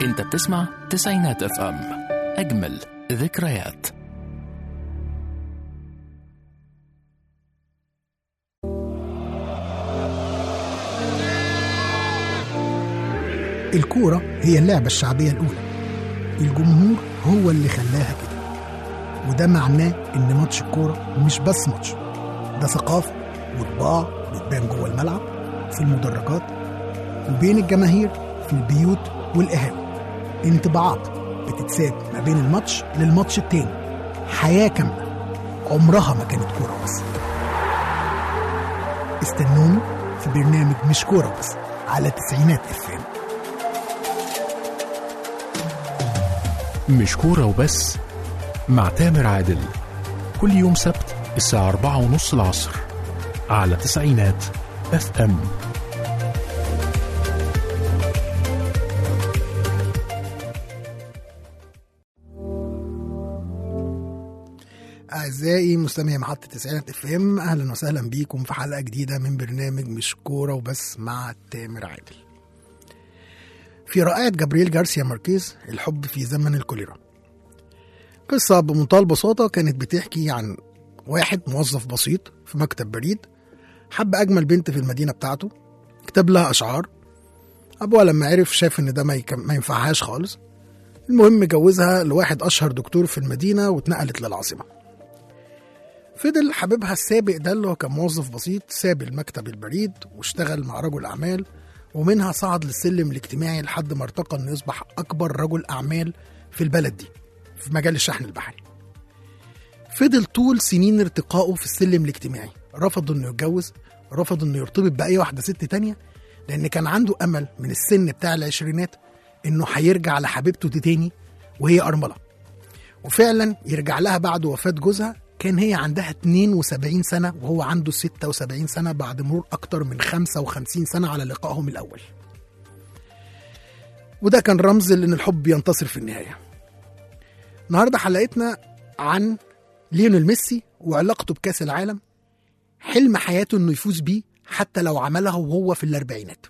انت بتسمع تسعينات اف ام اجمل ذكريات الكورة هي اللعبة الشعبية الأولى الجمهور هو اللي خلاها كده وده معناه إن ماتش الكورة مش بس ماتش ده ثقافة وطباع بتبان جوه الملعب في المدرجات وبين الجماهير في البيوت والقهاوي انطباعات بتتساب ما بين الماتش للماتش التاني حياة كاملة عمرها ما كانت كورة بس استنوني في برنامج مش كورة بس على تسعينات اف ام مش كورة وبس مع تامر عادل كل يوم سبت الساعة أربعة ونص العصر على تسعينات اف ام أعزائي مستمعي محطة تسعينات اف ام أهلا وسهلا بيكم في حلقة جديدة من برنامج مش كورة وبس مع تامر عادل في رائعة جابرييل جارسيا ماركيز الحب في زمن الكوليرا قصة بمنتهى البساطة كانت بتحكي عن واحد موظف بسيط في مكتب بريد حب أجمل بنت في المدينة بتاعته كتب لها أشعار أبوها لما عرف شاف إن ده ما, يكم- ما ينفعهاش خالص المهم جوزها لواحد أشهر دكتور في المدينة واتنقلت للعاصمة فضل حبيبها السابق ده اللي هو كان موظف بسيط ساب المكتب البريد واشتغل مع رجل أعمال ومنها صعد للسلم الاجتماعي لحد ما ارتقى انه يصبح أكبر رجل أعمال في البلد دي في مجال الشحن البحري فضل طول سنين ارتقائه في السلم الاجتماعي رفض انه يتجوز رفض انه يرتبط بأي واحدة ست تانية لأن كان عنده أمل من السن بتاع العشرينات انه هيرجع لحبيبته دي تاني وهي أرملة وفعلا يرجع لها بعد وفاة جوزها كان هي عندها 72 سنة وهو عنده 76 سنة بعد مرور أكتر من 55 سنة على لقائهم الأول وده كان رمز لأن الحب ينتصر في النهاية النهاردة حلقتنا عن ليونيل ميسي وعلاقته بكأس العالم حلم حياته انه يفوز بيه حتى لو عمله وهو في الأربعينات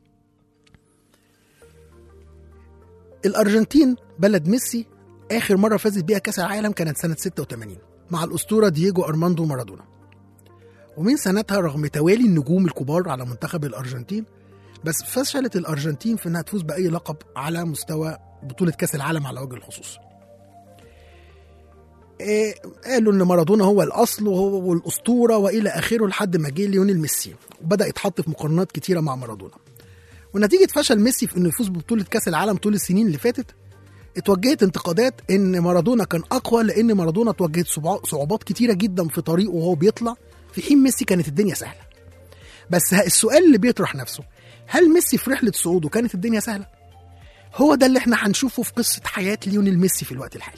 الأرجنتين بلد ميسي آخر مرة فازت بيها كأس العالم كانت سنة 86 مع الأسطورة دييجو أرماندو مارادونا ومن سنتها رغم توالي النجوم الكبار على منتخب الأرجنتين بس فشلت الأرجنتين في إنها تفوز بأي لقب على مستوى بطولة كأس العالم على وجه الخصوص إيه قالوا ان مارادونا هو الاصل وهو الاسطوره والى اخره لحد ما جه ليونيل ميسي وبدا يتحط في مقارنات كتيره مع مارادونا ونتيجه فشل ميسي في انه يفوز ببطوله كاس العالم طول السنين اللي فاتت اتوجهت انتقادات ان مارادونا كان اقوى لان مارادونا اتوجهت صعوبا- صعوبات كتيره جدا في طريقه وهو بيطلع في حين ميسي كانت الدنيا سهله بس ه- السؤال اللي بيطرح نفسه هل ميسي في رحله صعوده كانت الدنيا سهله هو ده اللي احنا هنشوفه في قصه حياه ليونيل ميسي في الوقت الحالي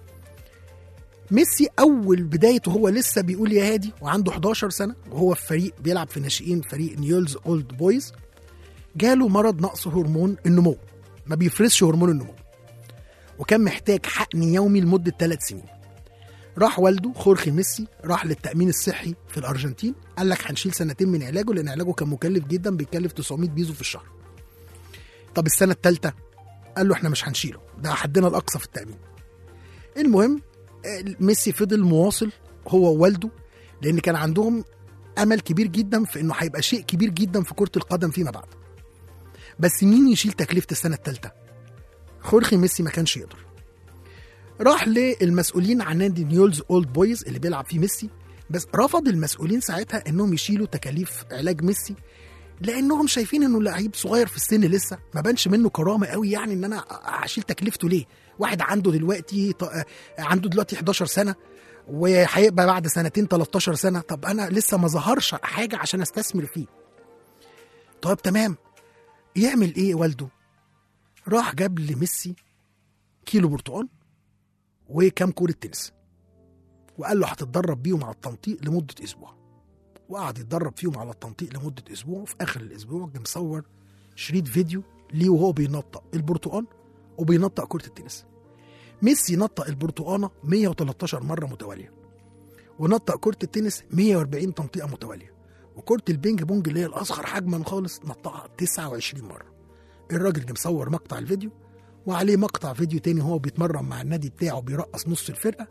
ميسي اول بدايته هو لسه بيقول يا هادي وعنده 11 سنه وهو في فريق بيلعب في ناشئين فريق نيولز اولد بويز جاله مرض نقص هرمون النمو ما بيفرزش هرمون النمو وكان محتاج حقن يومي لمده ثلاث سنين راح والده خورخي ميسي راح للتامين الصحي في الارجنتين قال لك هنشيل سنتين من علاجه لان علاجه كان مكلف جدا بيكلف 900 بيزو في الشهر طب السنه الثالثه قال له احنا مش هنشيله ده حدنا الاقصى في التامين المهم ميسي فضل مواصل هو ووالده لان كان عندهم امل كبير جدا في انه هيبقى شيء كبير جدا في كره القدم فيما بعد بس مين يشيل تكلفه السنه الثالثه خورخي ميسي ما كانش يقدر راح للمسؤولين عن نادي نيولز اولد بويز اللي بيلعب فيه ميسي بس رفض المسؤولين ساعتها انهم يشيلوا تكاليف علاج ميسي لانهم شايفين انه لعيب صغير في السن لسه ما بانش منه كرامه قوي يعني ان انا هشيل تكلفته ليه واحد عنده دلوقتي ط- عنده دلوقتي 11 سنه وهيبقى بعد سنتين 13 سنه طب انا لسه ما ظهرش حاجه عشان استثمر فيه طيب تمام يعمل ايه والده راح جاب لميسي كيلو برتقال وكام كوره تنس وقال له هتتدرب بيهم على التنطيق لمده اسبوع وقعد يتدرب فيهم على التنطيق لمده اسبوع وفي اخر الاسبوع جه مصور شريط فيديو ليه وهو بينطق البرتقال وبينطق كره التنس ميسي نطق البرتقانه 113 مره متواليه ونطق كره التنس 140 تنطيقه متواليه وكره البينج بونج اللي هي الاصغر حجما خالص نطقها 29 مره الراجل جه مصور مقطع الفيديو وعليه مقطع فيديو تاني هو بيتمرن مع النادي بتاعه بيرقص نص الفرقه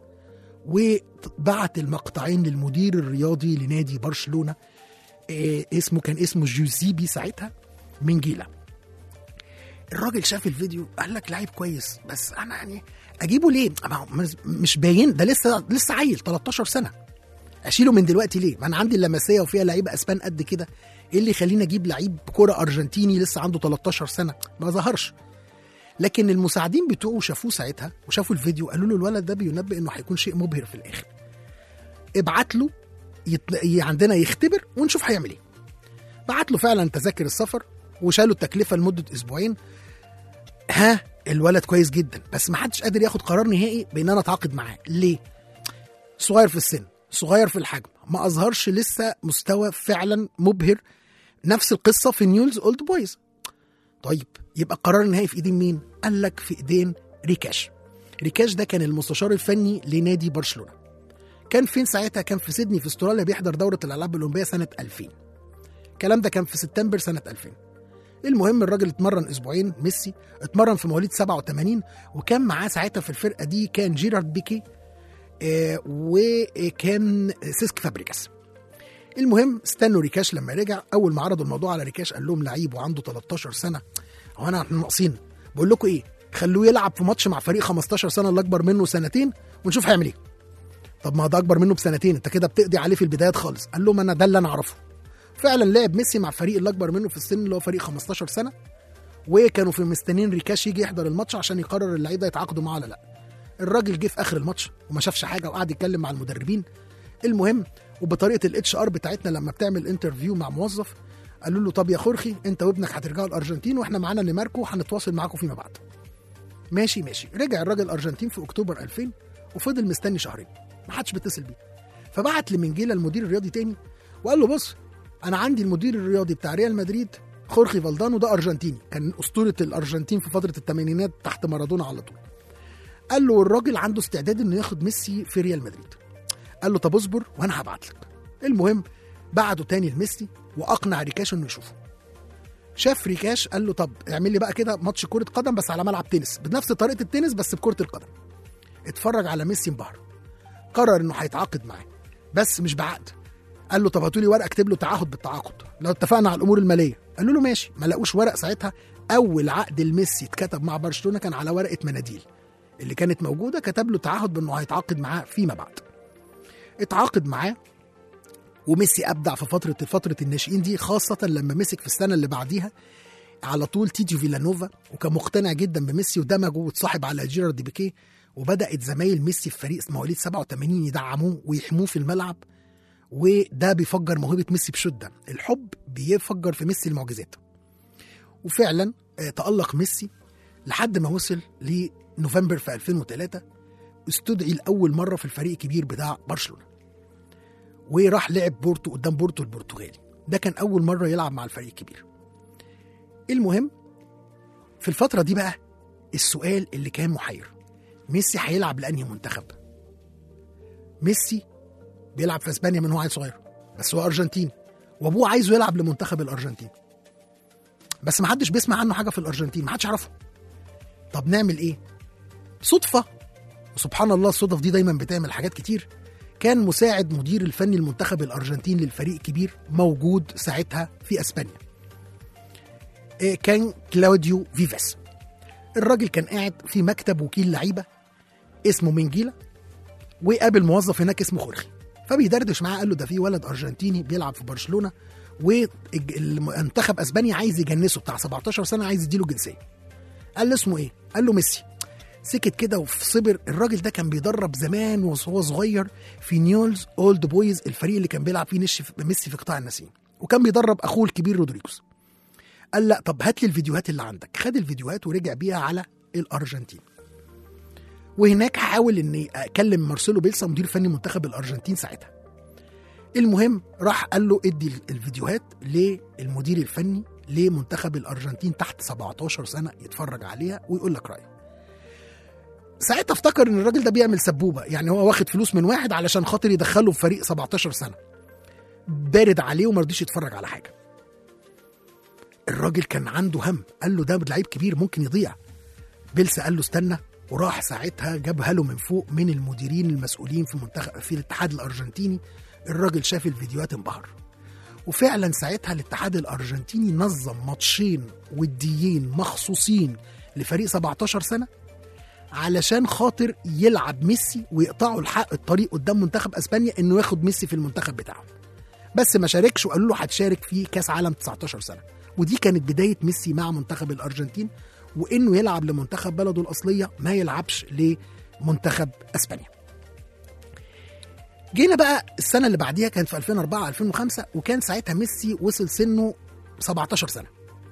وبعت المقطعين للمدير الرياضي لنادي برشلونه إيه اسمه كان اسمه جوزيبي ساعتها من جيله الراجل شاف الفيديو قال لك لعيب كويس بس انا يعني اجيبه ليه؟ ما هو مش- مش باين ده لسه لسه عيل 13 سنه اشيله من دلوقتي ليه؟ ما انا عندي اللمسيه وفيها لعيبه اسبان قد كده ايه اللي يخليني اجيب لعيب كوره ارجنتيني لسه عنده 13 سنه ما ظهرش لكن المساعدين بتوعه شافوه ساعتها وشافوا الفيديو قالوا له الولد ده بينبئ انه هيكون شيء مبهر في الاخر ابعت له يت... ي- عندنا يختبر ونشوف هيعمل ايه بعت له فعلا تذاكر السفر وشالوا التكلفه لمده اسبوعين ها الولد كويس جدا بس ما حدش قادر ياخد قرار نهائي بان انا اتعاقد معاه ليه صغير في السن صغير في الحجم ما اظهرش لسه مستوى فعلا مبهر نفس القصه في نيولز اولد بويز طيب يبقى القرار النهائي في ايدين مين قال لك في ايدين ريكاش ريكاش ده كان المستشار الفني لنادي برشلونه كان فين ساعتها كان في سيدني في استراليا بيحضر دوره الالعاب الاولمبيه سنه 2000 الكلام ده كان في سبتمبر سنه 2000 المهم الراجل اتمرن اسبوعين ميسي اتمرن في مواليد 87 وكان معاه ساعتها في الفرقه دي كان جيرارد بيكي آه وكان سيسك فابريكاس المهم استنوا ريكاش لما رجع اول ما عرضوا الموضوع على ريكاش قال لهم لعيب وعنده 13 سنه هو انا احنا ناقصين بقول لكم ايه خلوه يلعب في ماتش مع فريق 15 سنه اللي اكبر منه سنتين ونشوف هيعمل ايه طب ما ده اكبر منه بسنتين انت كده بتقضي عليه في البدايات خالص قال لهم انا ده اللي انا اعرفه فعلا لعب ميسي مع فريق اللي اكبر منه في السن اللي هو فريق 15 سنه وكانوا في مستنيين ريكاش يجي يحضر الماتش عشان يقرر اللعيبه يتعاقدوا معاه ولا لا الراجل جه في اخر الماتش وما شافش حاجه وقعد يتكلم مع المدربين المهم وبطريقه الاتش ار بتاعتنا لما بتعمل انترفيو مع موظف قالوا له طب يا خورخي انت وابنك هترجعوا الارجنتين واحنا معانا نيماركو وهنتواصل معاكم فيما بعد ماشي ماشي رجع الراجل الارجنتين في اكتوبر 2000 وفضل مستني شهرين ما حدش بيتصل بيه فبعت لمنجيلا المدير الرياضي تاني وقال له بص انا عندي المدير الرياضي بتاع ريال مدريد خورخي فالدانو ده ارجنتيني كان اسطوره الارجنتين في فتره الثمانينات تحت مارادونا على طول قال له الراجل عنده استعداد انه ياخد ميسي في ريال مدريد قال له طب اصبر وانا هبعت لك المهم بعته تاني لميسي واقنع ريكاش انه يشوفه شاف ريكاش قال له طب اعمل لي بقى كده ماتش كره قدم بس على ملعب تنس بنفس طريقه التنس بس بكره القدم اتفرج على ميسي انبهر قرر انه هيتعاقد معاه بس مش بعقد قال له طب هاتوا لي ورقه اكتب له تعهد بالتعاقد لو اتفقنا على الامور الماليه قالوا له ماشي ما لقوش ورق ساعتها اول عقد لميسي اتكتب مع برشلونه كان على ورقه مناديل اللي كانت موجوده كتب له تعهد بانه هيتعاقد معاه فيما بعد اتعاقد معاه وميسي ابدع في فتره فتره الناشئين دي خاصه لما مسك في السنه اللي بعديها على طول تيجي فيلانوفا وكان مقتنع جدا بميسي ودمجه واتصاحب على جيرارد بيكيه وبدات زمايل ميسي في فريق مواليد 87 يدعموه ويحموه في الملعب وده بيفجر موهبه ميسي بشده الحب بيفجر في ميسي المعجزات وفعلا آه، تالق ميسي لحد ما وصل لنوفمبر في 2003 استدعي لاول مره في الفريق الكبير بتاع برشلونه وراح لعب بورتو قدام بورتو البرتغالي ده كان اول مره يلعب مع الفريق الكبير المهم في الفتره دي بقى السؤال اللي كان محير ميسي هيلعب لانهي منتخب ميسي بيلعب في اسبانيا من هو عيل صغير بس هو ارجنتيني وابوه عايزه يلعب لمنتخب الارجنتين بس ما حدش بيسمع عنه حاجه في الارجنتين ما حدش يعرفه طب نعمل ايه صدفه وسبحان الله الصدف دي دايما بتعمل حاجات كتير كان مساعد مدير الفني المنتخب الارجنتين للفريق الكبير موجود ساعتها في اسبانيا إيه، كان كلاوديو فيفاس الراجل كان قاعد في مكتب وكيل لعيبه اسمه منجيلا وقابل موظف هناك اسمه خورخي فبيدردش معاه قال له ده في ولد ارجنتيني بيلعب في برشلونه والمنتخب اسبانيا عايز يجنسه بتاع 17 سنه عايز يديله جنسيه قال له اسمه ايه قال له ميسي سكت كده وفي صبر الراجل ده كان بيدرب زمان وهو صغير في نيولز اولد بويز الفريق اللي كان بيلعب فيه نش ميسي في قطاع الناشئين وكان بيدرب اخوه الكبير رودريجوز قال لا طب هات لي الفيديوهات اللي عندك خد الفيديوهات ورجع بيها على الارجنتين وهناك حاول اني اكلم مارسيلو بيلسا مدير فني منتخب الارجنتين ساعتها المهم راح قال له ادي الفيديوهات للمدير الفني لمنتخب الارجنتين تحت 17 سنه يتفرج عليها ويقول لك رايه ساعتها افتكر ان الراجل ده بيعمل سبوبه يعني هو واخد فلوس من واحد علشان خاطر يدخله في فريق 17 سنه بارد عليه وما رضيش يتفرج على حاجه الراجل كان عنده هم قال له ده لعيب كبير ممكن يضيع بيلسا قال له استنى وراح ساعتها جابها له من فوق من المديرين المسؤولين في منتخب في الاتحاد الارجنتيني الراجل شاف الفيديوهات انبهر وفعلا ساعتها الاتحاد الارجنتيني نظم ماتشين وديين مخصوصين لفريق 17 سنه علشان خاطر يلعب ميسي ويقطعوا الحق الطريق قدام منتخب اسبانيا انه ياخد ميسي في المنتخب بتاعه بس ما شاركش وقالوا له هتشارك في كاس عالم 19 سنه ودي كانت بدايه ميسي مع منتخب الارجنتين وانه يلعب لمنتخب بلده الاصليه ما يلعبش لمنتخب اسبانيا جينا بقى السنه اللي بعديها كانت في 2004 2005 وكان ساعتها ميسي وصل سنه 17 سنه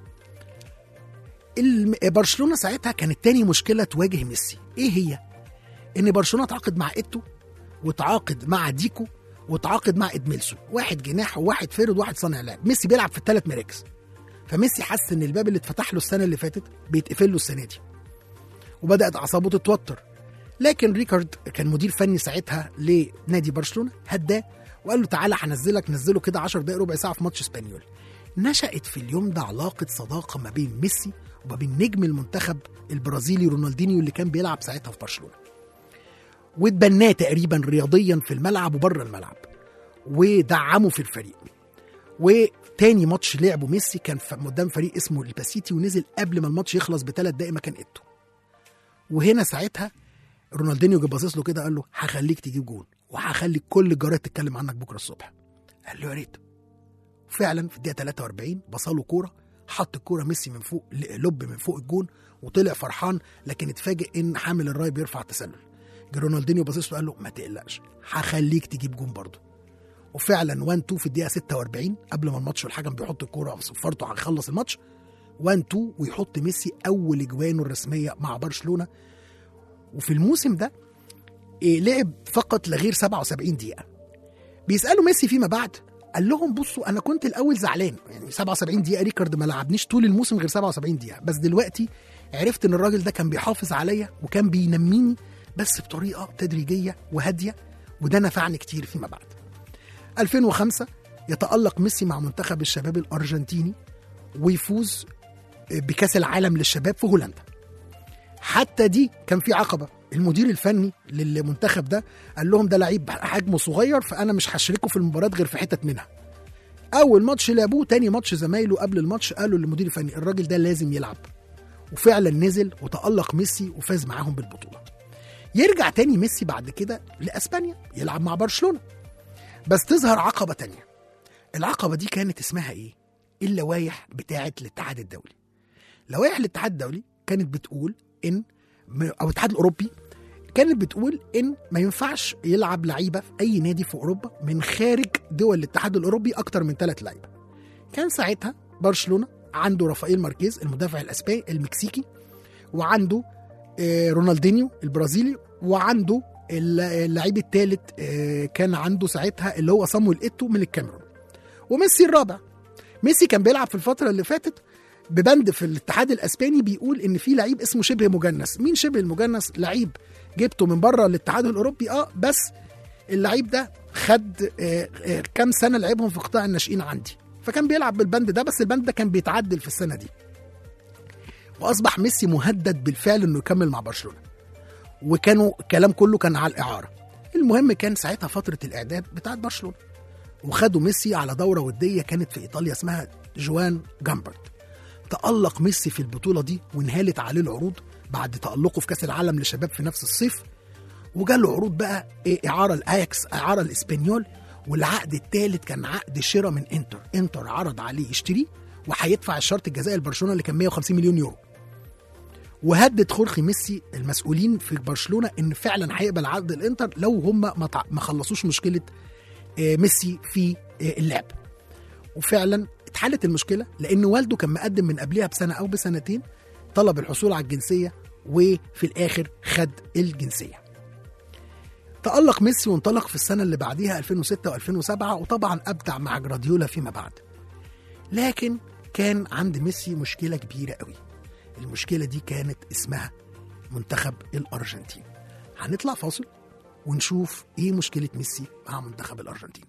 الم- برشلونه ساعتها كانت تاني مشكله تواجه ميسي ايه هي ان برشلونه تعاقد مع ايتو وتعاقد مع ديكو وتعاقد مع ادميلسون واحد جناح وواحد فيرود وواحد صانع لعب ميسي بيلعب في الثلاث مراكز فميسي حس ان الباب اللي اتفتح له السنه اللي فاتت بيتقفل له السنه دي وبدات اعصابه تتوتر لكن ريكارد كان مدير فني ساعتها لنادي برشلونه هداه وقال له تعالى هنزلك نزله كده 10 دقائق ربع ساعه في ماتش اسبانيول نشأت في اليوم ده علاقة صداقة ما بين ميسي وما بين نجم المنتخب البرازيلي رونالدينيو اللي كان بيلعب ساعتها في برشلونة واتبناه تقريبا رياضيا في الملعب وبره الملعب ودعمه في الفريق وتاني ماتش لعبه ميسي كان ف- قدام فريق اسمه الباسيتي ونزل قبل ما الماتش يخلص بثلاث دقايق مكان ايتو وهنا ساعتها رونالدينيو جه باصص له كده قال له هخليك تجيب جون وهخلي كل الجرايد تتكلم عنك بكره الصبح قال له يا ريت فعلا في الدقيقه 43 بصاله كوره حط الكوره ميسي من فوق لب من فوق الجون وطلع فرحان لكن اتفاجئ ان حامل الراي بيرفع التسلل جه رونالدينيو باصص له قال له ما تقلقش هخليك تجيب جون برضه وفعلا 1 2 في الدقيقه 46 قبل ما الماتش والحكم بيحط الكوره في صفارته هيخلص الماتش 1 2 ويحط ميسي اول اجوانه الرسميه مع برشلونه وفي الموسم ده إيه لعب فقط لغير 77 دقيقه بيسالوا ميسي فيما بعد قال لهم بصوا انا كنت الاول زعلان يعني 77 دقيقه ريكارد ما لعبنيش طول الموسم غير 77 دقيقه بس دلوقتي عرفت ان الراجل ده كان بيحافظ عليا وكان بينميني بس بطريقه تدريجيه وهاديه وده نفعني كتير فيما بعد 2005 يتألق ميسي مع منتخب الشباب الأرجنتيني ويفوز بكأس العالم للشباب في هولندا حتى دي كان في عقبة المدير الفني للمنتخب ده قال لهم ده لعيب حجمه صغير فأنا مش هشركه في المباراة غير في حتت منها أول ماتش لعبوه تاني ماتش زمايله قبل الماتش قالوا للمدير الفني الراجل ده لازم يلعب وفعلا نزل وتألق ميسي وفاز معاهم بالبطولة يرجع تاني ميسي بعد كده لأسبانيا يلعب مع برشلونة بس تظهر عقبة تانية العقبة دي كانت اسمها ايه؟ اللوائح بتاعة الاتحاد الدولي لوائح الاتحاد الدولي كانت بتقول ان او الاتحاد الاوروبي كانت بتقول ان ما ينفعش يلعب لعيبه في اي نادي في اوروبا من خارج دول الاتحاد الاوروبي اكتر من ثلاث لعيبه كان ساعتها برشلونه عنده رافائيل ماركيز المدافع الاسباني المكسيكي وعنده آه، رونالدينيو البرازيلي وعنده اللعيب الثالث كان عنده ساعتها اللي هو صامويل ايتو من الكاميرون وميسي الرابع ميسي كان بيلعب في الفتره اللي فاتت ببند في الاتحاد الاسباني بيقول ان في لعيب اسمه شبه مجنس مين شبه المجنس لعيب جبته من بره الاتحاد الاوروبي اه بس اللعيب ده خد آه، آه، كام سنه لعبهم في قطاع الناشئين عندي فكان بيلعب بالبند ده بس البند ده كان بيتعدل في السنه دي واصبح ميسي مهدد بالفعل انه يكمل مع برشلونه وكانوا الكلام كله كان على الاعاره المهم كان ساعتها فتره الاعداد بتاعت برشلونه وخدوا ميسي على دوره وديه كانت في ايطاليا اسمها جوان جامبرت تألق ميسي في البطوله دي وانهالت عليه العروض بعد تألقه في كاس العالم للشباب في نفس الصيف وجاله عروض بقى إيه اعاره الاياكس اعاره الاسبانيول والعقد الثالث كان عقد شراء من انتر انتر عرض عليه يشتريه وهيدفع الشرط الجزائي لبرشلونه اللي كان 150 مليون يورو وهدد خورخي ميسي المسؤولين في برشلونه ان فعلا هيقبل عقد الانتر لو هم ما تع- ما خلصوش مشكله آه، ميسي في آه، اللعب وفعلا اتحلت المشكله لان والده كان مقدم من قبلها بسنه او بسنتين طلب الحصول على الجنسيه وفي الاخر خد الجنسيه تألق ميسي وانطلق في السنة اللي بعديها 2006 و2007 وطبعا أبدع مع جراديولا فيما بعد لكن كان عند ميسي مشكلة كبيرة قوي المشكلة دي كانت اسمها منتخب الأرجنتين هنطلع فاصل ونشوف ايه مشكلة ميسي مع منتخب الأرجنتين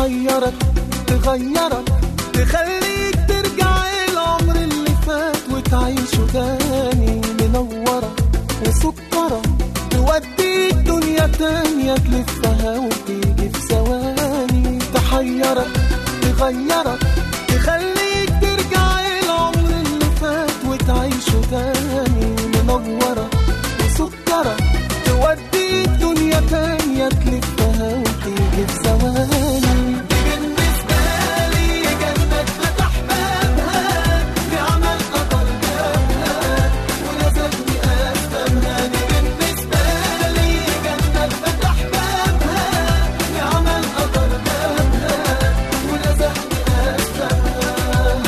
تحيرك تغيرك تخليك ترجع العمر اللي فات وتعيشه تاني منورة وسكرة توديك دنيا تانية تلفها وتيجي في ثواني تحيرك تغيرك تخليك ترجع العمر اللي فات وتعيشه تاني منورة وسكرة توديك دنيا تانية تلفها وتيجي في ثواني دي بالنسبة لي جنة فتح بابها بعمل قطر جابها ولازمني أفهمها دي بالنسبة لي جنة فتح بابها بعمل قطر جابها ولازمني أفهمها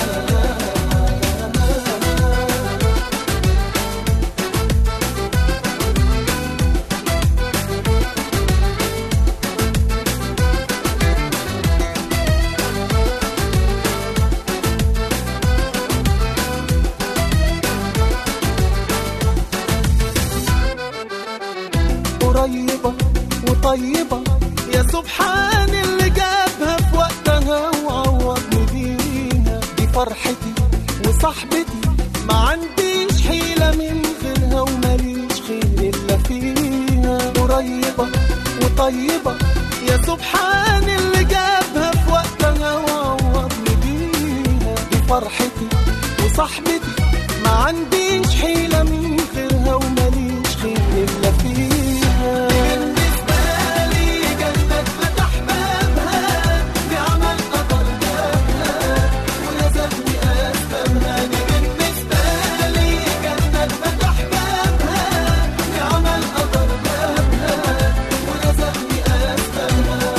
قريبة وطيبة يا سبحان اللي جابها في وقتها وعوضني بيها دي فرحتي وصاحبتي ما عنديش حيلة من غيرها وماليش خير إلا فيها قريبة وطيبة يا سبحان اللي جابها في وقتها وعوضني بيها دي فرحتي وصاحبتي ما عنديش حيلة من غيرها وماليش خير إلا فيها بالنسبة لي جنة فتح بابها بعمل قطر جابها ولازمني أفهمها دي بالنسبة لي جنة فتح بابها بعمل قطر جابها ولازمني أفهمها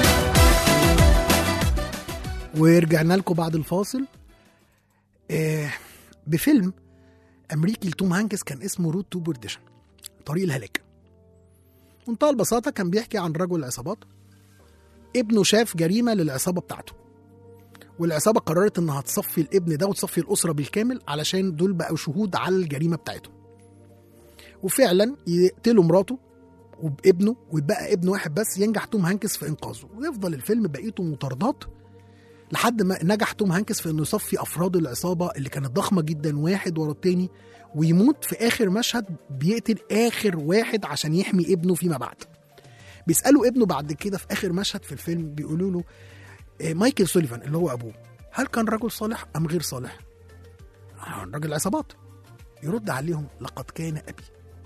ورجعنا لكم بعد الفاصل آه بفيلم امريكي لتوم هانكس كان اسمه رود تو بورديشن طريق الهلاك منتهى البساطه كان بيحكي عن رجل عصابات ابنه شاف جريمه للعصابه بتاعته والعصابه قررت انها تصفي الابن ده وتصفي الاسره بالكامل علشان دول بقوا شهود على الجريمه بتاعته وفعلا يقتلوا مراته وابنه ويبقى ابن واحد بس ينجح توم هانكس في انقاذه ويفضل الفيلم بقيته مطاردات لحد ما نجح توم هانكس في انه يصفي افراد العصابه اللي كانت ضخمه جدا واحد ورا التاني ويموت في اخر مشهد بيقتل اخر واحد عشان يحمي ابنه فيما بعد. بيسالوا ابنه بعد كده في اخر مشهد في الفيلم بيقولوا له إيه، مايكل سوليفان اللي هو ابوه هل كان رجل صالح ام غير صالح؟ آه، راجل عصابات يرد عليهم لقد كان ابي.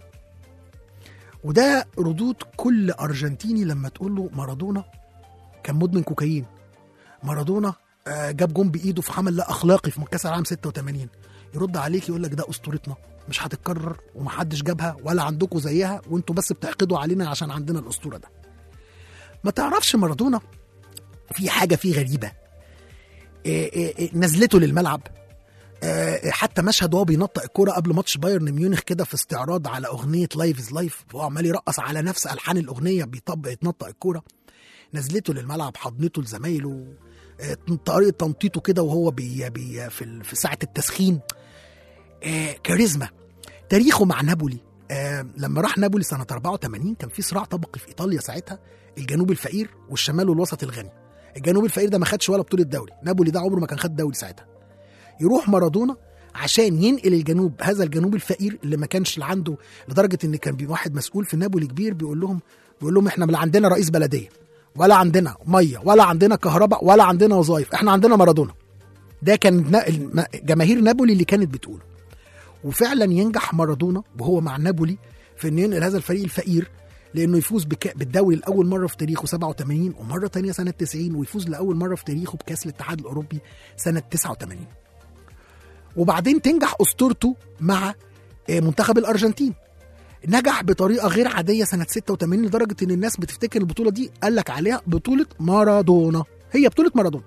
وده ردود كل ارجنتيني لما تقول له مارادونا كان مدمن كوكايين مارادونا آه، جاب جون بايده في حمل لا اخلاقي في كاس العالم 86 يرد عليك يقول لك ده اسطورتنا مش هتتكرر ومحدش جابها ولا عندكم زيها وانتوا بس بتحقدوا علينا عشان عندنا الاسطوره ده ما تعرفش مارادونا في حاجه فيه غريبه إيه إيه إيه نزلته للملعب آه، حتى مشهد وهو بينطق الكرة قبل ماتش بايرن ميونخ كده في استعراض على اغنيه لايف از لايف وهو عمال يرقص على نفس الحان الاغنيه بيطبق يتنطق الكوره نزلته للملعب حضنته لزمايله آه، طريقه تنطيطه كده وهو بي بي في ال- في ساعه التسخين آه، كاريزما تاريخه مع نابولي آه، لما راح نابولي سنه 84 كان في صراع طبقي في ايطاليا ساعتها الجنوب الفقير والشمال والوسط الغني الجنوب الفقير ده ما خدش ولا بطوله دوري نابولي ده عمره ما كان خد دوري ساعتها يروح مارادونا عشان ينقل الجنوب هذا الجنوب الفقير اللي ما كانش عنده لدرجه ان كان بي- واحد مسؤول في نابولي كبير بيقول لهم بيقول لهم احنا لا عندنا رئيس بلديه ولا عندنا ميه ولا عندنا كهرباء ولا عندنا وظائف احنا عندنا مارادونا ده كان نا- الم- جماهير نابولي اللي كانت بتقوله وفعلا ينجح مارادونا وهو مع نابولي في انه ينقل هذا الفريق الفقير لانه يفوز بك... بالدوري لاول مره في تاريخه 87 ومره تانية سنه 90 ويفوز لاول مره في تاريخه بكاس الاتحاد الاوروبي سنه 89 وبعدين تنجح اسطورته مع آه، منتخب الارجنتين نجح بطريقه غير عاديه سنه 86 لدرجه ان الناس بتفتكر البطوله دي قال لك عليها بطوله مارادونا هي بطوله مارادونا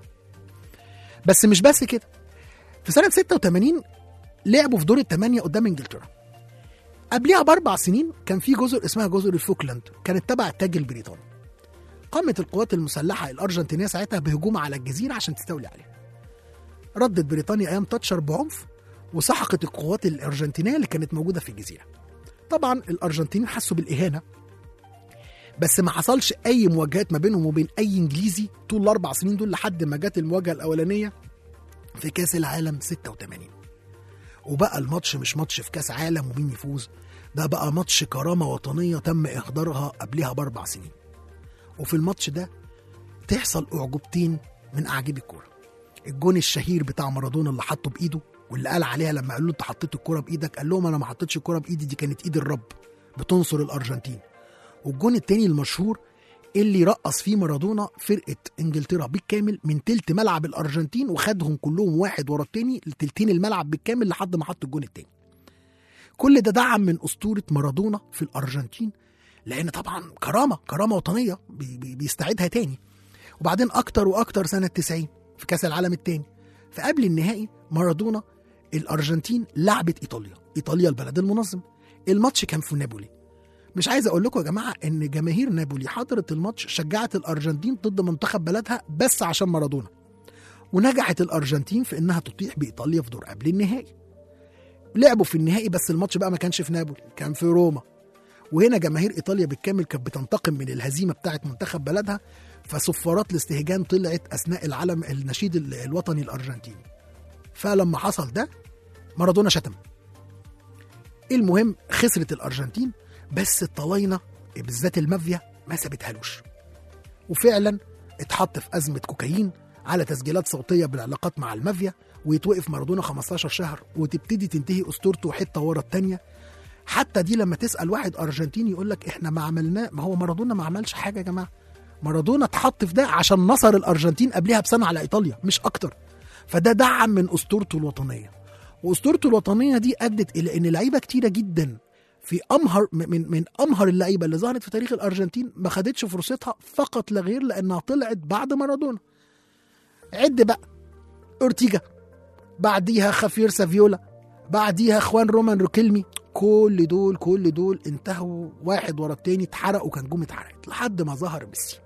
بس مش بس كده في سنه 86 لعبوا في دور الثمانيه قدام انجلترا قبلها باربع سنين كان في جزر اسمها جزر الفوكلاند كانت تبع التاج البريطاني قامت القوات المسلحه الارجنتينيه ساعتها بهجوم على الجزيره عشان تستولي عليها ردت بريطانيا ايام تاتشر بعنف وسحقت القوات الارجنتينيه اللي كانت موجوده في الجزيره طبعا الارجنتينيين حسوا بالاهانه بس ما حصلش اي مواجهات ما بينهم وبين اي انجليزي طول الاربع سنين دول لحد ما جت المواجهه الاولانيه في كاس العالم 86 وبقى الماتش مش ماتش في كاس عالم ومين يفوز ده بقى ماتش كرامه وطنيه تم احضارها قبلها باربع سنين وفي الماتش ده تحصل اعجوبتين من اعجاب الكوره الجون الشهير بتاع مارادونا اللي حطه بايده واللي قال عليها لما قالوا له انت حطيت الكوره بايدك قال لهم انا ما حطيتش الكوره بايدي دي كانت ايد الرب بتنصر الارجنتين والجون التاني المشهور اللي رقص فيه مارادونا فرقه انجلترا بالكامل من تلت ملعب الارجنتين وخدهم كلهم واحد ورا التاني لتلتين الملعب بالكامل لحد ما حط الجون التاني كل ده دعم من اسطوره مارادونا في الارجنتين لان طبعا كرامه كرامه وطنيه بي- بي- بيستعيدها تاني وبعدين اكتر واكتر سنه 90 في كاس العالم التاني فقبل النهائي مارادونا الارجنتين لعبت ايطاليا ايطاليا البلد المنظم الماتش كان في نابولي مش عايز اقول لكم يا جماعه ان جماهير نابولي حضرت الماتش شجعت الارجنتين ضد منتخب بلدها بس عشان مارادونا ونجحت الارجنتين في انها تطيح بايطاليا في دور قبل النهائي لعبوا في النهائي بس الماتش بقى ما كانش في نابولي كان في روما وهنا جماهير ايطاليا بالكامل كانت بتنتقم من الهزيمه بتاعه منتخب بلدها فصفارات الاستهجان طلعت اثناء العلم النشيد ال- الوطني الارجنتيني فلما حصل ده مارادونا شتم المهم خسرت الارجنتين بس الطلاينه بالذات المافيا ما سابتهالوش وفعلا اتحط في ازمه كوكايين على تسجيلات صوتيه بالعلاقات مع المافيا ويتوقف مارادونا 15 شهر وتبتدي تنتهي اسطورته حته ورا التانيه حتى دي لما تسال واحد ارجنتيني يقول لك احنا ما عملناه ما هو مارادونا ما عملش حاجه يا جماعه مارادونا اتحط في ده عشان نصر الارجنتين قبلها بسنه على ايطاليا مش اكتر فده دعم من اسطورته الوطنيه واسطورته الوطنيه دي ادت الى ان لعيبه كتيره جدا في امهر من من امهر اللعيبه اللي ظهرت في تاريخ الارجنتين ما خدتش فرصتها فقط لا غير لانها طلعت بعد مارادونا عد بقى اورتيجا بعديها خافير سافيولا بعديها اخوان رومان روكيلمي كل دول كل دول انتهوا واحد ورا التاني اتحرقوا وكان جم اتحرقت لحد ما ظهر ميسي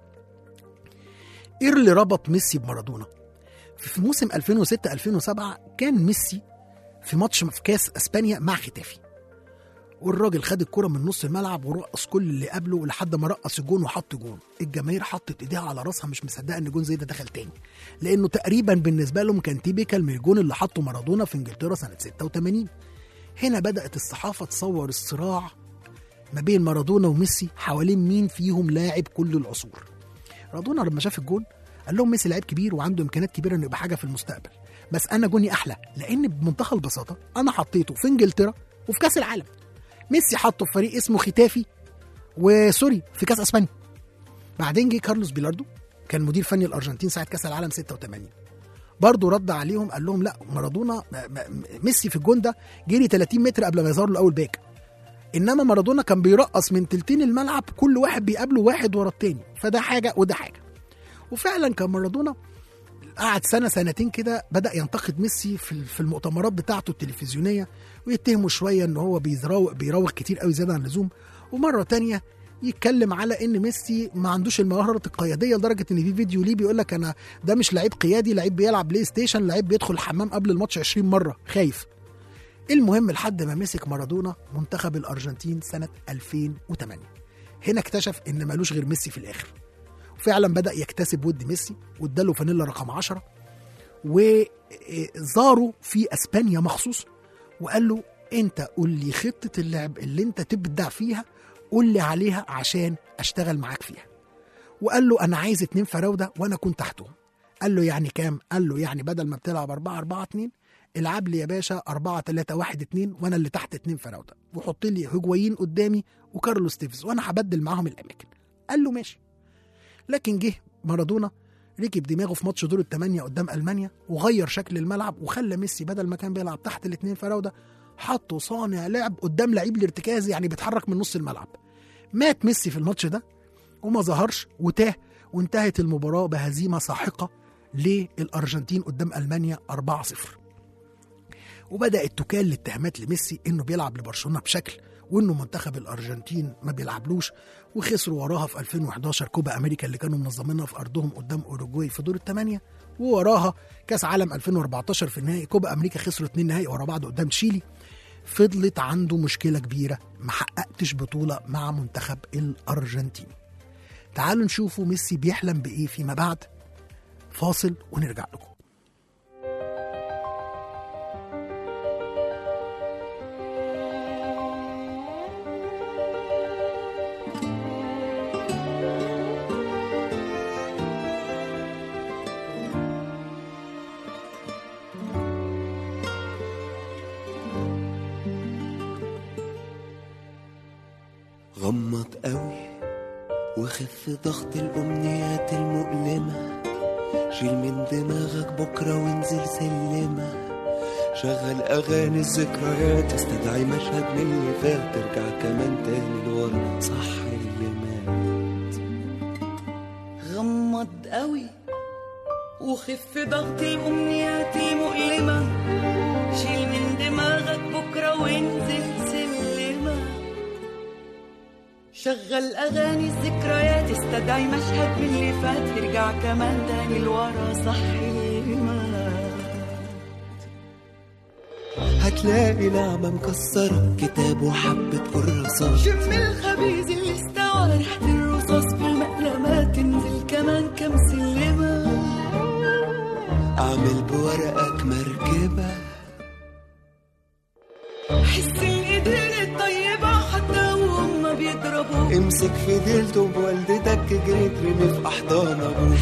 ايه اللي ربط ميسي بمارادونا في موسم 2006 2007 كان ميسي في ماتش في كاس اسبانيا مع ختافي والراجل خد الكرة من نص الملعب ورقص كل اللي قبله لحد ما رقص الجون وحط جون الجماهير حطت ايديها على راسها مش مصدقه ان جون زي ده دخل تاني لانه تقريبا بالنسبه لهم كان تيبيكال من الجون اللي حطه مارادونا في انجلترا سنه 86 هنا بدات الصحافه تصور الصراع ما بين مارادونا وميسي حوالين مين فيهم لاعب كل العصور مارادونا لما شاف الجون قال لهم ميسي لعيب كبير وعنده امكانيات كبيره انه يبقى حاجه في المستقبل بس انا جوني احلى لان بمنتهى البساطه انا حطيته في انجلترا وفي كاس العالم ميسي حطه في فريق اسمه ختافي وسوري في كاس اسبانيا بعدين جه كارلوس بيلاردو كان مدير فني الارجنتين ساعه كاس العالم 86 برضه رد عليهم قال لهم لا مارادونا م- م- ميسي في الجون ده جري 30 متر قبل ما يظهر له اول باك انما مارادونا كان بيرقص من تلتين الملعب كل واحد بيقابله واحد ورا التاني فده حاجه وده حاجه وفعلا كان مارادونا قعد سنه سنتين كده بدا ينتقد ميسي في في المؤتمرات بتاعته التلفزيونيه ويتهمه شويه ان هو بيراوغ بيراوغ كتير قوي زياده عن اللزوم ومره تانية يتكلم على ان ميسي ما عندوش المهاره القياديه لدرجه ان في فيديو ليه بيقول لك انا ده مش لعيب قيادي لعيب بيلعب بلاي ستيشن لعيب بيدخل الحمام قبل الماتش 20 مره خايف المهم لحد ما مسك مارادونا منتخب الارجنتين سنه 2008 هنا اكتشف ان ملوش غير ميسي في الاخر فعلا بدا يكتسب ود ميسي واداله فانيلا رقم 10 وزاره في اسبانيا مخصوص وقال له انت قول لي خطه اللعب اللي انت تبدع فيها قول لي عليها عشان اشتغل معاك فيها وقال له انا عايز اتنين فراوده وانا كنت تحتهم قال له يعني كام قال له يعني بدل ما بتلعب 4 4 2 العب لي يا باشا 4 3 1 2 وانا اللي تحت اتنين فراوده وحط لي هجوين قدامي وكارلوس تيفز وانا هبدل معاهم الاماكن قال له ماشي لكن جه مارادونا ركب دماغه في ماتش دور الثمانية قدام ألمانيا وغير شكل الملعب وخلى ميسي بدل ما كان بيلعب تحت الاثنين فراودة حطه صانع لعب قدام لعيب الارتكاز يعني بيتحرك من نص الملعب مات ميسي في الماتش ده وما ظهرش وتاه وانتهت المباراة بهزيمة ساحقة للأرجنتين قدام ألمانيا 4-0 وبدأت تكال الاتهامات لميسي إنه بيلعب لبرشلونة بشكل وإنه منتخب الأرجنتين ما بيلعبلوش وخسروا وراها في 2011 كوبا أمريكا اللي كانوا منظمينها في أرضهم قدام أوروجواي في دور الثمانية ووراها كأس عالم 2014 في النهائي كوبا أمريكا خسروا اتنين نهائي ورا بعض قدام تشيلي فضلت عنده مشكلة كبيرة ما حققتش بطولة مع منتخب الأرجنتين تعالوا نشوفوا ميسي بيحلم بايه فيما بعد فاصل ونرجع لكم غمض قوي وخف ضغط الأمنيات المؤلمة شيل من دماغك بكرة وانزل سلمة شغل أغاني الذكريات استدعي مشهد من اللي فات ترجع كمان تاني لورا صح اللي مات غمض قوي وخف ضغط الأمنيات مؤلمة شيل من دماغك بكرة وانزل سلمة شغل أغاني الذكريات استدعي مشهد من اللي فات يرجع كمان تاني لورا صح المات هتلاقي نعمة مكسرة كتاب وحبة كراسات شم الخبيز اللي استوى ريحة الرصاص في المقلمات تنزل كمان كم سلمة أعمل بورقك مركبة حس الإيدين الطيبة حتى وهم بيضربوا امسك في ديلته بوالدتك جري ترمي في أحضان أبوك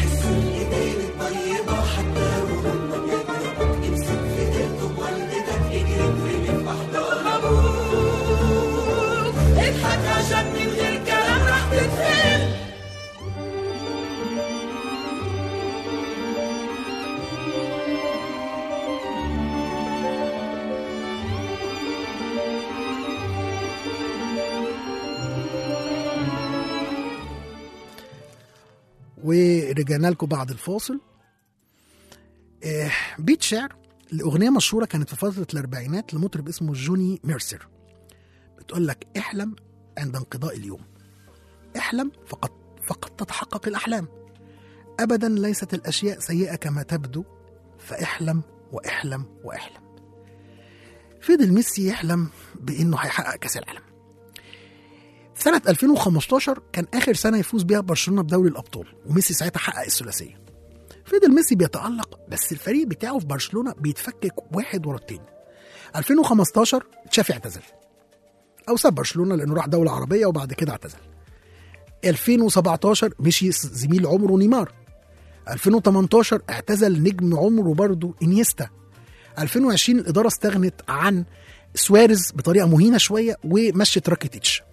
اضحك عشان من غير كلام راح تتفهم ورجعنا لكم بعد الفاصل آه، بيت شعر الأغنية مشهورة كانت في فترة الأربعينات لمطرب اسمه جوني ميرسر بتقول لك احلم عند انقضاء اليوم احلم فقد فقد تتحقق الأحلام أبدا ليست الأشياء سيئة كما تبدو فاحلم واحلم واحلم فضل ميسي يحلم بإنه هيحقق كأس العالم سنة 2015 كان آخر سنة يفوز بيها برشلونة بدوري الأبطال وميسي ساعتها حقق الثلاثية فضل ميسي بيتألق بس الفريق بتاعه في برشلونة بيتفكك واحد ورا التاني 2015 تشافي اعتزل أو ساب برشلونة لأنه راح دولة عربية وبعد كده اعتزل 2017 مشي زميل عمره نيمار 2018 اعتزل نجم عمره برضه انيستا 2020 الإدارة استغنت عن سواريز بطريقة مهينة شوية ومشت راكيتيتش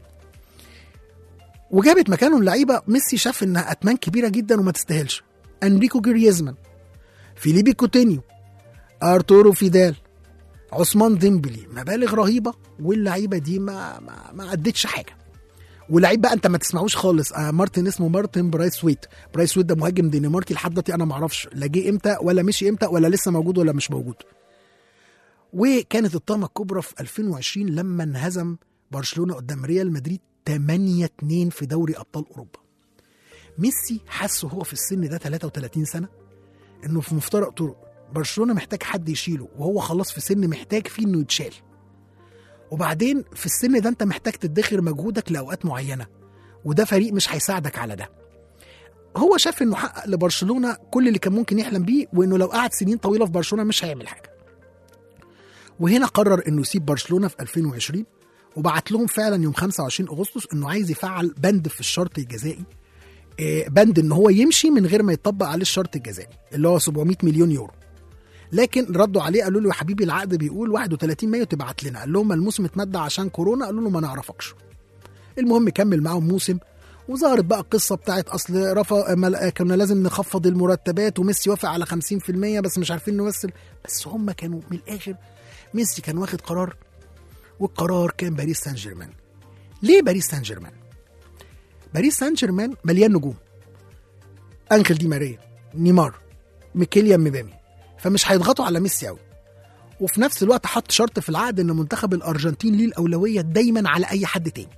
وجابت مكانهم لعيبه ميسي شاف انها اتمان كبيره جدا وما تستاهلش انريكو جريزمان فيليبي كوتينيو ارتورو فيدال عثمان ديمبلي مبالغ رهيبه واللعيبه دي ما ما, ما ادتش حاجه ولعيب بقى انت ما تسمعوش خالص آه مارتن اسمه مارتن برايس ويت برايس ويت ده مهاجم دنماركي لحد دلوقتي انا ما اعرفش لا جه امتى ولا مشي امتى ولا لسه موجود ولا مش موجود وكانت الطامه الكبرى في 2020 لما انهزم برشلونه قدام ريال مدريد 8 2 في دوري ابطال اوروبا ميسي حس وهو في السن ده 33 سنه انه في مفترق طرق برشلونه محتاج حد يشيله وهو خلاص في سن محتاج فيه انه يتشال وبعدين في السن ده انت محتاج تدخر مجهودك لاوقات معينه وده فريق مش هيساعدك على ده هو شاف انه حقق لبرشلونه كل اللي كان ممكن يحلم بيه وانه لو قعد سنين طويله في برشلونه مش هيعمل حاجه وهنا قرر انه يسيب برشلونه في 2020 وبعت لهم فعلا يوم 25 اغسطس انه عايز يفعل بند في الشرط الجزائي آه، بند ان هو يمشي من غير ما يطبق عليه الشرط الجزائي اللي هو 700 مليون يورو لكن ردوا عليه قالوا له يا حبيبي العقد بيقول 31 مايو تبعت لنا قال لهم ما الموسم اتمدى عشان كورونا قالوا له ما نعرفكش المهم كمل معاهم موسم وظهرت بقى القصه بتاعت اصل رفع مل- كنا لازم نخفض المرتبات وميسي وافق على 50% بس مش عارفين نمثل بس هم كانوا من الاخر ميسي كان واخد قرار والقرار كان باريس سان جيرمان ليه باريس سان جيرمان باريس سان جيرمان مليان نجوم انخل دي ماريا نيمار ميكيليان مبابي فمش هيضغطوا على ميسي قوي وفي نفس الوقت حط شرط في العقد ان منتخب الارجنتين ليه الاولويه دايما على اي حد تاني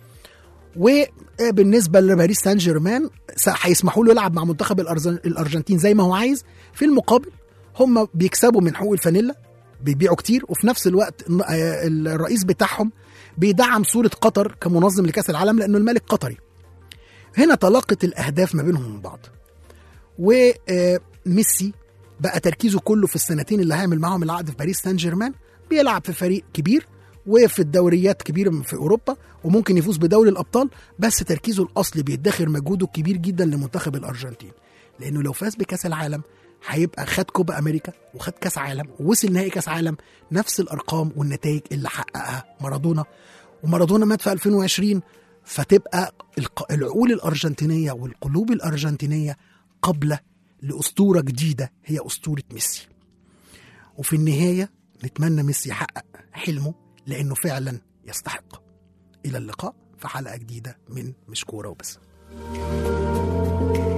وبالنسبه لباريس سان جيرمان س- هيسمحوا له يلعب مع منتخب الأرز- الارجنتين زي ما هو عايز في المقابل هم بيكسبوا من حقوق الفانيلا بيبيعوا كتير وفي نفس الوقت الن- آه، الرئيس بتاعهم بيدعم صوره قطر كمنظم لكاس العالم لانه الملك قطري هنا تلاقت الاهداف ما بينهم من بعض وميسي بقى تركيزه كله في السنتين اللي هيعمل معاهم العقد في باريس سان جيرمان بيلعب في فريق كبير وفي الدوريات كبيرة في أوروبا وممكن يفوز بدوري الأبطال بس تركيزه الأصلي بيدخر مجهوده كبير جدا لمنتخب الأرجنتين لأنه لو فاز بكأس العالم هيبقى خد كوبا أمريكا وخد كأس عالم ووصل نهائي كأس عالم نفس الأرقام والنتائج اللي حققها مارادونا ومارادونا مات في 2020 فتبقى الق- العقول الأرجنتينية والقلوب الأرجنتينية قبل لأسطورة جديدة هي أسطورة ميسي وفي النهاية نتمنى ميسي يحقق حلمه لأنه فعلا يستحق إلى اللقاء في حلقة جديدة من مش كورة وبس